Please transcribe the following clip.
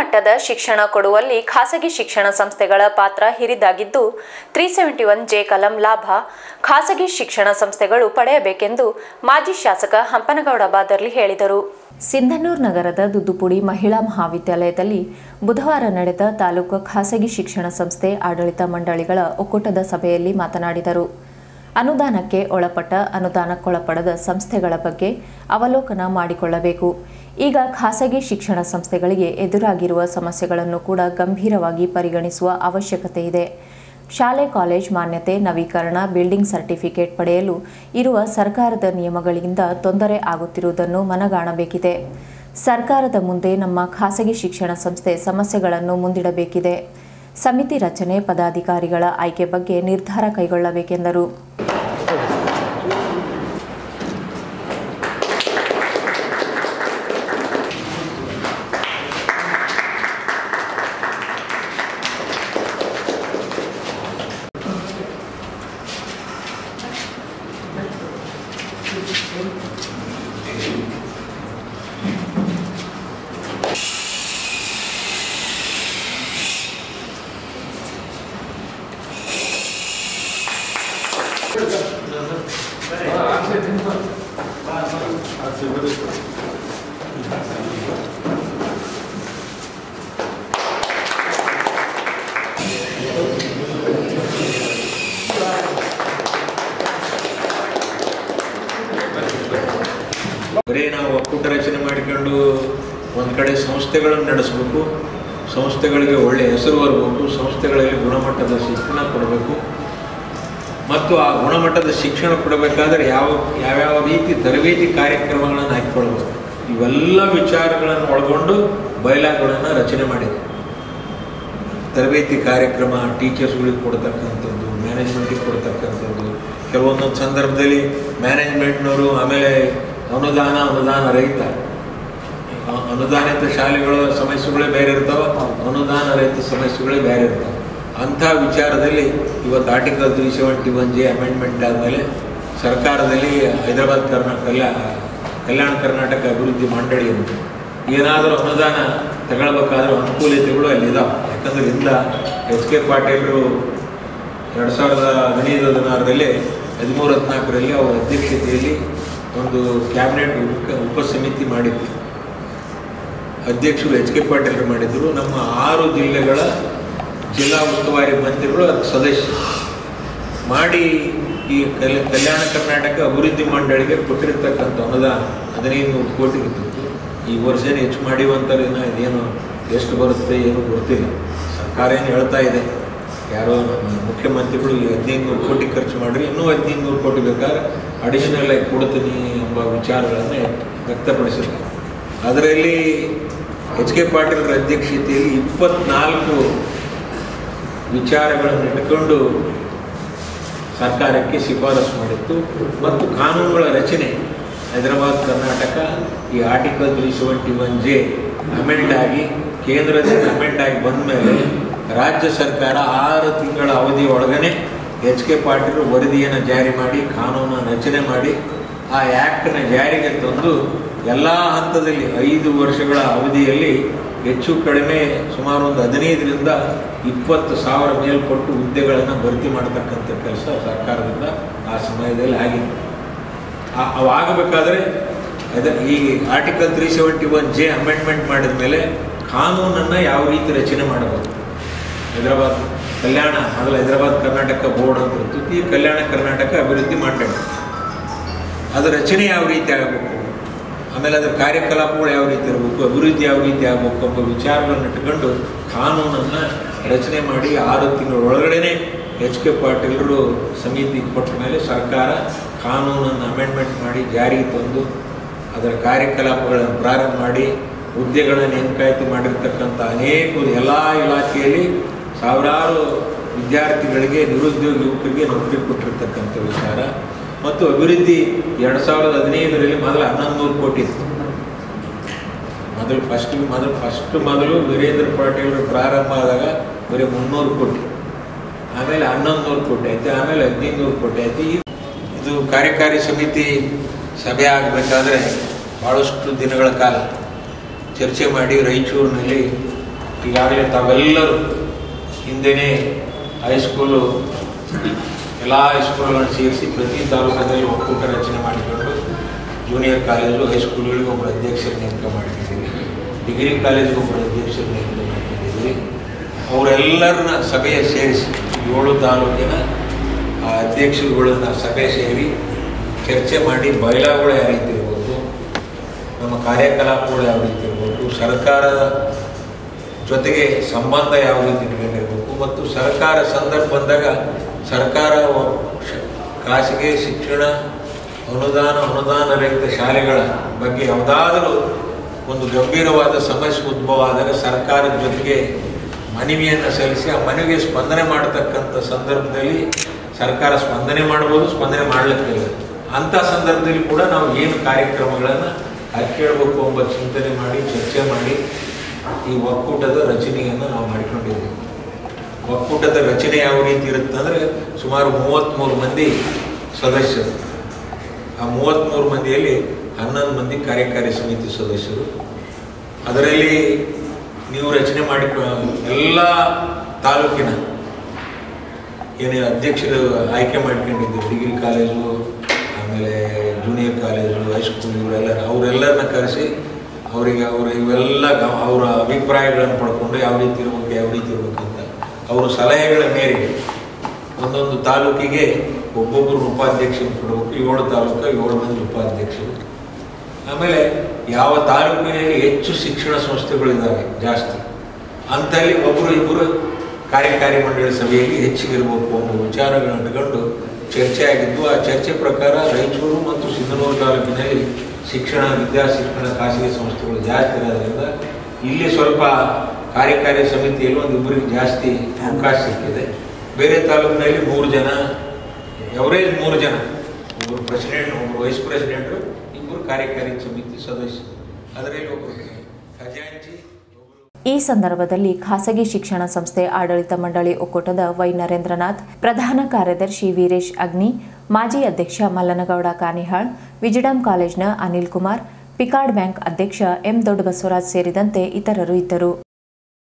ಗುಣಮಟ್ಟದ ಶಿಕ್ಷಣ ಕೊಡುವಲ್ಲಿ ಖಾಸಗಿ ಶಿಕ್ಷಣ ಸಂಸ್ಥೆಗಳ ಪಾತ್ರ ಹಿರಿದಾಗಿದ್ದು ತ್ರೀ ಸೆವೆಂಟಿ ಒನ್ ಜೆ ಕಲಂ ಲಾಭ ಖಾಸಗಿ ಶಿಕ್ಷಣ ಸಂಸ್ಥೆಗಳು ಪಡೆಯಬೇಕೆಂದು ಮಾಜಿ ಶಾಸಕ ಹಂಪನಗೌಡ ಬಾದರ್ಲಿ ಹೇಳಿದರು ಸಿಂಧನೂರು ನಗರದ ದುದ್ದುಪುಡಿ ಮಹಿಳಾ ಮಹಾವಿದ್ಯಾಲಯದಲ್ಲಿ ಬುಧವಾರ ನಡೆದ ತಾಲೂಕು ಖಾಸಗಿ ಶಿಕ್ಷಣ ಸಂಸ್ಥೆ ಆಡಳಿತ ಮಂಡಳಿಗಳ ಒಕ್ಕೂಟದ ಸಭೆಯಲ್ಲಿ ಮಾತನಾಡಿದರು ಅನುದಾನಕ್ಕೆ ಒಳಪಟ್ಟ ಅನುದಾನಕ್ಕೊಳಪಡದ ಸಂಸ್ಥೆಗಳ ಬಗ್ಗೆ ಅವಲೋಕನ ಮಾಡಿಕೊಳ್ಳಬೇಕು ಈಗ ಖಾಸಗಿ ಶಿಕ್ಷಣ ಸಂಸ್ಥೆಗಳಿಗೆ ಎದುರಾಗಿರುವ ಸಮಸ್ಯೆಗಳನ್ನು ಕೂಡ ಗಂಭೀರವಾಗಿ ಪರಿಗಣಿಸುವ ಅವಶ್ಯಕತೆ ಇದೆ ಶಾಲೆ ಕಾಲೇಜ್ ಮಾನ್ಯತೆ ನವೀಕರಣ ಬಿಲ್ಡಿಂಗ್ ಸರ್ಟಿಫಿಕೇಟ್ ಪಡೆಯಲು ಇರುವ ಸರ್ಕಾರದ ನಿಯಮಗಳಿಂದ ತೊಂದರೆ ಆಗುತ್ತಿರುವುದನ್ನು ಮನಗಾಣಬೇಕಿದೆ ಸರ್ಕಾರದ ಮುಂದೆ ನಮ್ಮ ಖಾಸಗಿ ಶಿಕ್ಷಣ ಸಂಸ್ಥೆ ಸಮಸ್ಯೆಗಳನ್ನು ಮುಂದಿಡಬೇಕಿದೆ ಸಮಿತಿ ರಚನೆ ಪದಾಧಿಕಾರಿಗಳ ಆಯ್ಕೆ ಬಗ್ಗೆ ನಿರ್ಧಾರ ಕೈಗೊಳ್ಳಬೇಕೆಂದರು ಬರೀ ನಾವು ಒಕ್ಕೂಟ ರಚನೆ ಮಾಡಿಕೊಂಡು ಒಂದು ಕಡೆ ಸಂಸ್ಥೆಗಳನ್ನು ನಡೆಸಬೇಕು ಸಂಸ್ಥೆಗಳಿಗೆ ಒಳ್ಳೆಯ ಹೆಸರು ಬರಬೇಕು ಸಂಸ್ಥೆಗಳಿಗೆ ಗುಣಮಟ್ಟದ ಶಿಕ್ಷಣ ಕೊಡಬೇಕು ಮತ್ತು ಆ ಗುಣಮಟ್ಟದ ಶಿಕ್ಷಣ ಕೊಡಬೇಕಾದ್ರೆ ಯಾವ ಯಾವ್ಯಾವ ರೀತಿ ತರಬೇತಿ ಕಾರ್ಯಕ್ರಮಗಳನ್ನು ಹಾಕಿಕೊಳ್ಬೇಕು ಇವೆಲ್ಲ ವಿಚಾರಗಳನ್ನು ಒಳಗೊಂಡು ಬಯಲಾಗಳನ್ನು ರಚನೆ ಮಾಡಿದೆ ತರಬೇತಿ ಕಾರ್ಯಕ್ರಮ ಟೀಚರ್ಸ್ಗಳಿಗೆ ಕೊಡ್ತಕ್ಕಂಥದ್ದು ಮ್ಯಾನೇಜ್ಮೆಂಟಿಗೆ ಕೊಡ್ತಕ್ಕಂಥದ್ದು ಕೆಲವೊಂದೊಂದು ಸಂದರ್ಭದಲ್ಲಿ ಮ್ಯಾನೇಜ್ಮೆಂಟ್ನವರು ಆಮೇಲೆ ಅನುದಾನ ಅನುದಾನ ರಹಿತ ಅ- ಅನುದಾನಿತ ಶಾಲೆಗಳ ಸಮಸ್ಯೆಗಳೇ ಬೇರೆ ಇರ್ತಾವೆ ಅನುದಾನ ರಹಿತ ಸಮಸ್ಯೆಗಳೇ ಬೇರೆ ಇರ್ತಾವೆ ಅಂಥ ವಿಚಾರದಲ್ಲಿ ಇವತ್ತು article three seventy one J amendment ಆದಮೇಲೆ ಸರ್ಕಾರದಲ್ಲಿ ಹೈದರಾಬಾದ್ ಕರ್ನಾಟಕ ಕಲ್ಯಾಣ ಕಲ್ಯಾಣ ಕರ್ನಾಟಕ ಅಭಿವೃದ್ಧಿ ಮಂಡಳಿ ಅಂತ ಏನಾದರೂ ಅನುದಾನ ತಗೊಳ್ಬೇಕಾದ್ರೂ ಅನುಕೂಲತೆಗಳು ಅಲ್ಲಿದ್ದಾವೆ ಯಾಕಂದ್ರೆ ಇಂದ ಎಚ್ ಕೆ ಪಾಟೀಲರು ಎರಡು ಸಾವಿರದ ಹದಿನೈದು ಹದಿನಾರರಲ್ಲಿ ಹದಿಮೂರು ಹದಿನಾಲ್ಕರಲ್ಲಿ ಅವರ ಅಧ್ಯಕ್ಷತೆಯಲ್ಲಿ ಒಂದು ಕ್ಯಾಬಿನೆಟ್ ಉಪ ಉಪಸಮಿತಿ ಮಾಡಿದ್ರು ಅಧ್ಯಕ್ಷರು ಎಚ್ ಕೆ ಪಾಟೀಲರು ಮಾಡಿದ್ರು ನಮ್ಮ ಆರು ಜಿಲ್ಲೆಗಳ ಜಿಲ್ಲಾ ಉಸ್ತುವಾರಿ ಮಂತ್ರಿಗಳು ಅದಕ್ಕೆ ಸದಸ್ಯ ಮಾಡಿ ಈ ಕಲ್ ಕಲ್ಯಾಣ ಕರ್ನಾಟಕ ಅಭಿವೃದ್ಧಿ ಮಂಡಳಿಗೆ ಕೊಟ್ಟಿರ್ತಕ್ಕಂಥ ಅನುದಾನ ಹದಿನೈದು ನೂರು ಕೋಟಿ ಇರ್ತಿತ್ತು ಈ ವರ್ಷ ಹೆಚ್ಚು ಮಾಡಿವಂತಾರೆ ಇನ್ನು ಇದೇನು ಎಷ್ಟು ಬರುತ್ತೆ ಏನು ಗೊತ್ತಿಲ್ಲ ಸರ್ಕಾರ ಏನು ಹೇಳ್ತಾ ಇದೆ ಯಾರೋ ನಮ್ಮ ಮುಖ್ಯಮಂತ್ರಿಗಳು ಈ ಹದಿನೈದು ನೂರು ಕೋಟಿ ಖರ್ಚು ಮಾಡಿರಿ ಇನ್ನೂ ಹದಿನೈದು ನೂರು ಕೋಟಿ ಬೇಕಾದ್ರೆ ಅಡಿಷನಲ್ ಆಗಿ ಕೊಡ್ತೀನಿ ಎಂಬ ವಿಚಾರಗಳನ್ನು ವ್ಯಕ್ತಪಡಿಸಿದ್ದಾರೆ ಅದರಲ್ಲಿ ಎಚ್ ಕೆ ಪಾಟೀಲರ ಅಧ್ಯಕ್ಷತೆಯಲ್ಲಿ ಇಪ್ಪತ್ನಾಲ್ಕು ವಿಚಾರಗಳನ್ನು ಇಟ್ಕೊಂಡು ಸರ್ಕಾರಕ್ಕೆ ಶಿಫಾರಸು ಮಾಡಿತ್ತು ಮತ್ತು ಕಾನೂನುಗಳ ರಚನೆ ಹೈದರಾಬಾದ್ ಕರ್ನಾಟಕ ಈ article three seventy one J amend ಆಗಿ ಕೇಂದ್ರದಿಂದ ಅಮೆಂಡ್ ಆಗಿ ಬಂದ ಮೇಲೆ ರಾಜ್ಯ ಸರ್ಕಾರ ಆರು ತಿಂಗಳ ಅವಧಿ ಒಳಗನೆ ಎಚ್ ಕೆ ಪಾಟೀಲ್ ವರದಿಯನ್ನು ಜಾರಿ ಮಾಡಿ ಕಾನೂನನ್ನು ರಚನೆ ಮಾಡಿ ಆ ಆ್ಯಕ್ಟನ್ನ ಜಾರಿಗೆ ತಂದು ಎಲ್ಲ ಹಂತದಲ್ಲಿ ಐದು ವರ್ಷಗಳ ಅವಧಿಯಲ್ಲಿ ಹೆಚ್ಚು ಕಡಿಮೆ ಸುಮಾರು ಒಂದು ಹದಿನೈದರಿಂದ ಇಪ್ಪತ್ತು ಸಾವಿರ ಮೇಲ್ಪಟ್ಟು ಹುದ್ದೆಗಳನ್ನು ಭರ್ತಿ ಮಾಡತಕ್ಕಂಥ ಕೆಲಸ ಸರ್ಕಾರದಿಂದ ಆ ಸಮಯದಲ್ಲಿ ಆಗಿದೆ ಆ- ಅವಾಗಬೇಕಾದ್ರೆ ಅದ ಈ article three seventy one J amendment ಮಾಡಿದ ಮೇಲೆ ಕಾನೂನನ್ನು ಯಾವ ರೀತಿ ರಚನೆ ಮಾಡಬಹುದು ಹೈದರಾಬಾದ್ ಕಲ್ಯಾಣ ಮೊದಲು ಹೈದರಾಬಾದ್ ಕರ್ನಾಟಕ ಬೋರ್ಡ್ ಅಂತ ಇರ್ತಿತ್ತು ಈ ಕಲ್ಯಾಣ ಕರ್ನಾಟಕ ಅಭಿವೃದ್ಧಿ ಮಂಡಳಿ ಅದು ರಚನೆ ಯಾವ ರೀತಿ ಆಗಬೇಕು ಆಮೇಲೆ ಅದರ ಕಾರ್ಯಕಲಾಪಗಳು ಯಾವ ರೀತಿ ಇರಬೇಕು ಅಭಿವೃದ್ಧಿ ಯಾವ ರೀತಿ ಆಗಬೇಕು ಎಂಬ ವಿಚಾರಗಳನ್ನು ಇಟ್ಕೊಂಡು ಕಾನೂನನ್ನು ರಚನೆ ಮಾಡಿ ಆರು ತಿಂಗಳ ಒಳಗಡೆನೆ ಎಚ್ ಕೆ ಪಾಟೀಲರು ಸಮಿತಿ ಕೊಟ್ಟ ಮೇಲೆ ಸರ್ಕಾರ ಕಾನೂನನ್ನು ಅಮೆಂಡ್ಮೆಂಟ್ ಮಾಡಿ ಜಾರಿಗೆ ತಂದು ಅದರ ಕಾರ್ಯಕಲಾಪಗಳನ್ನು ಪ್ರಾರಂಭ ಮಾಡಿ ಹುದ್ದೆಗಳನ್ನು ನೇಮಕಾತಿ ಮಾಡಿರ್ತಕ್ಕಂಥ ಅನೇಕ ಎಲ್ಲ ಇಲಾಖೆಯಲ್ಲಿ ಸಾವಿರಾರು ವಿದ್ಯಾರ್ಥಿಗಳಿಗೆ ನಿರುದ್ಯೋಗ ಯುವಕರಿಗೆ ನೌಕರಿ ಕೊಟ್ಟಿರ್ತಕ್ಕಂಥ ವಿಚಾರ ಮತ್ತು ಅಭಿವೃದ್ಧಿ ಎರಡು ಸಾವಿರದ ಹದಿನೈದರಲ್ಲಿ ಮೊದಲು ಹನ್ನೊಂದು ನೂರು ಕೋಟಿ ಇತ್ತು ಮೊದಲು ಫಸ್ಟ್ ಮೊದಲು ಫಸ್ಟ್ ಮೊದಲು ವೀರೇಂದ್ರ ಪಾಟೀಲ್ ಪ್ರಾರಂಭ ಆದಾಗ ಬರೀ ಮುನ್ನೂರು ಕೋಟಿ ಆಮೇಲೆ ಹನ್ನೊಂದು ನೂರು ಕೋಟಿ ಆಯ್ತು ಆಮೇಲೆ ಹದಿನೈದು ನೂರು ಕೋಟಿ ಆಯ್ತು ಈ- ಇದು ಕಾರ್ಯಕಾರಿ ಸಮಿತಿ ಸಭೆ ಆಗಬೇಕಾದ್ರೆ ಭಾಳಷ್ಟು ದಿನಗಳ ಕಾಲ ಚರ್ಚೆ ಮಾಡಿ ರಾಯಚೂರಿನಲ್ಲಿ ಈಗಾಗಲೇ ತಾವೆಲ್ಲರೂ ಹಿಂದೆನೇ ಹೈಸ್ಕೂಲು ಎಲ್ಲ ಹೈಸ್ಕೂಲ್ಗಳನ್ನು ಸೇರಿಸಿ ಪ್ರತಿ ತಾಲೂಕದಲ್ಲಿ ಒಕ್ಕೂಟ ರಚನೆ ಮಾಡಿಕೊಂಡು ಜೂನಿಯರ್ ಕಾಲೇಜು ಹೈಸ್ಕೂಲ್ಗಳಿಗೆ ಒಬ್ಬರು ಅಧ್ಯಕ್ಷರ ನೇಮಕ ಮಾಡ್ಕೊಂಡಿದ್ದೀವಿ ಡಿಗ್ರಿ ಕಾಲೇಜಿಗೆ ಒಬ್ಬರು ಅಧ್ಯಕ್ಷರ ನೇಮಕ ಮಾಡ್ಕೊಂಡಿದ್ದೀವಿ ಅವರೆಲ್ಲರನ್ನ ಸಭೆಯ ಸೇರಿಸಿ ಏಳು ತಾಲೂಕಿನ ಆ ಅಧ್ಯಕ್ಷರುಗಳನ್ನ ಸಭೆ ಸೇರಿ ಚರ್ಚೆ ಮಾಡಿ ಬಯಲಾಗಳು ಯಾವ ರೀತಿ ಇರ್ಬೋದು ನಮ್ಮ ಕಾರ್ಯಕಲಾಪಗಳು ಯಾವ ರೀತಿ ಇರ್ಬೋದು ಸರ್ಕಾರದ ಜೊತೆಗೆ ಸಂಬಂಧ ಯಾವ ರೀತಿ ಇಟ್ಕೊಂಡಿರ್ಬೇಕು ಮತ್ತು ಸರ್ಕಾರ ಸಂದರ್ಭ ಬಂದಾಗ ಸರ್ಕಾರ ಒ- ಶ- ಖಾಸಗಿ ಶಿಕ್ಷಣ ಅನುದಾನ ಅನುದಾನ ರಹಿತ ಶಾಲೆಗಳ ಬಗ್ಗೆ ಯಾವುದಾದರೂ ಒಂದು ಗಂಭೀರವಾದ ಸಮಸ್ಯೆ ಉದ್ಭವ ಆದಾಗ ಸರ್ಕಾರದ ಜೊತೆಗೆ ಮನವಿಯನ್ನು ಸಲ್ಲಿಸಿ ಆ ಮನವಿಗೆ ಸ್ಪಂದನೆ ಮಾಡತಕ್ಕಂಥ ಸಂದರ್ಭದಲ್ಲಿ ಸರ್ಕಾರ ಸ್ಪಂದನೆ ಮಾಡ್ಬೋದು ಸ್ಪಂದನೆ ಮಾಡಲಿಕ್ಕಿಲ್ಲ ಅಂಥ ಸಂದರ್ಭದಲ್ಲಿ ಕೂಡ ನಾವು ಏನು ಕಾರ್ಯಕ್ರಮಗಳನ್ನು ಹಾಕೇಳಬೇಕು ಎಂಬ ಚಿಂತನೆ ಮಾಡಿ ಚರ್ಚೆ ಮಾಡಿ ಈ ಒಕ್ಕೂಟದ ರಚನೆಯನ್ನು ನಾವು ಮಾಡಿಕೊಂಡಿದ್ದೀವಿ ಒಕ್ಕೂಟದ ರಚನೆ ಯಾವ ರೀತಿ ಇರುತ್ತೆ ಅಂದರೆ ಸುಮಾರು ಮೂವತ್ತ್ಮೂರು ಮಂದಿ ಸದಸ್ಯರು ಆ ಮೂವತ್ತ್ಮೂರು ಮಂದಿಯಲ್ಲಿ ಹನ್ನೊಂದು ಮಂದಿ ಕಾರ್ಯಕಾರಿ ಸಮಿತಿ ಸದಸ್ಯರು ಅದರಲ್ಲಿ ನೀವು ರಚನೆ ಮಾಡಿ ಎಲ್ಲ ತಾಲೂಕಿನ ಏನೇ ಅಧ್ಯಕ್ಷರು ಆಯ್ಕೆ ಮಾಡ್ಕೊಂಡಿದ್ದೀವಿ ಡಿಗ್ರಿ ಕಾಲೇಜು ಆಮೇಲೆ ಜೂನಿಯರ್ ಕಾಲೇಜು ಹೈಸ್ಕೂಲ್ ಇವರೆಲ್ಲ ಅವರೆಲ್ಲರನ್ನ ಕರೆಸಿ ಅವರಿಗೆ ಅವ್ರ ಇವೆಲ್ಲ ಗ- ಅವರ ಅಭಿಪ್ರಾಯಗಳನ್ನು ಪಡ್ಕೊಂಡು ಯಾವ ರೀತಿ ಇರ್ಬೇಕು ಯಾವ ರೀತಿ ಇರ್ಬೇಕಂತ ಅವರ ಸಲಹೆಗಳ ಮೇರೆಗೆ ಒಂದೊಂದು ತಾಲೂಕಿಗೆ ಒಬ್ಬೊಬ್ಬರು ಉಪಾಧ್ಯಕ್ಷರು ಕೊಡಬೇಕು ಏಳು ತಾಲೂಕು ಏಳು ಮಂದಿ ಉಪಾಧ್ಯಕ್ಷರು ಆಮೇಲೆ ಯಾವ ತಾಲೂಕಿನಲ್ಲಿ ಹೆಚ್ಚು ಶಿಕ್ಷಣ ಸಂಸ್ಥೆಗಳಿದ್ದಾವೆ ಜಾಸ್ತಿ ಅಂತಲ್ಲಿ ಒಬ್ಬರು ಇಬ್ಬರು ಕಾರ್ಯಕಾರಿ ಮಂಡಳಿ ಸಭೆಯಲ್ಲಿ ಹೆಚ್ಚಿಗಿರಬೇಕು ಅನ್ನೋ ವಿಚಾರಗಳನ್ನು ಇಟ್ಕೊಂಡು ಚರ್ಚೆ ಆಗಿದ್ದು ಆ ಚರ್ಚೆ ಪ್ರಕಾರ ರಾಯಚೂರು ಮತ್ತು ಸಿಂಧನೂರು ತಾಲೂಕಿನಲ್ಲಿ ಶಿಕ್ಷಣ ವಿದ್ಯಾ ಶಿಕ್ಷಣ ಖಾಸಗಿ ಸಂಸ್ಥೆಗಳು ಜಾಸ್ತಿ ಇರೋದ್ರಿಂದ ಇಲ್ಲಿ ಸ್ವಲ್ಪ ಕಾರ್ಯಕಾರಿ ಸಮಿತಿಯಲ್ಲಿ ಒಂದು ಇಬ್ಬರಿಗೆ ಜಾಸ್ತಿ ಅವಕಾಶ ಸಿಕ್ಕಿದೆ ಬೇರೆ ತಾಲೂಕಿನಲ್ಲಿ ಮೂರು ಜನ ಎವರೇಜ್ ಮೂರು ಜನ ಒಬ್ಬರು ಪ್ರೆಸಿಡೆಂಟ್ ಒಬ್ಬರು ವೈಸ್ ಪ್ರೆಸಿಡೆಂಟು ಇಬ್ಬರು ಕಾರ್ಯಕಾರಿ ಸಮಿತಿ ಸದಸ್ಯರು ಅದರಲ್ಲಿ ಒಬ್ಬರು ಖಜಾಂಚಿ ಒಬ್ಬರು ಈ ಸಂದರ್ಭದಲ್ಲಿ ಖಾಸಗಿ ಶಿಕ್ಷಣ ಸಂಸ್ಥೆ ಆಡಳಿತ ಮಂಡಳಿ ಒಕ್ಕೂಟದ ವೈ ನರೇಂದ್ರನಾಥ್ ಪ್ರಧಾನ ಕಾರ್ಯದರ್ಶಿ ವೀರೇಶ್ ಅಗ್ನಿ ಮಾಜಿ ಅಧ್ಯಕ್ಷ ಮಲ್ಲನಗೌಡ ಕಾನಿಹಾಳ್ ವಿಜಿಡಂ ಕಾಲೇಜ್ನ ಅನಿಲ್ ಕುಮಾರ್ ಪಿಕಾರ್ಡ್ ಬ್ಯಾಂಕ್ ಅಧ್ಯಕ್ಷ ಎಂ ದೊಡ್ಡಬಸವರಾಜ್ ಸೇರಿದಂತೆ ಇತರರು ಇದ್ದರು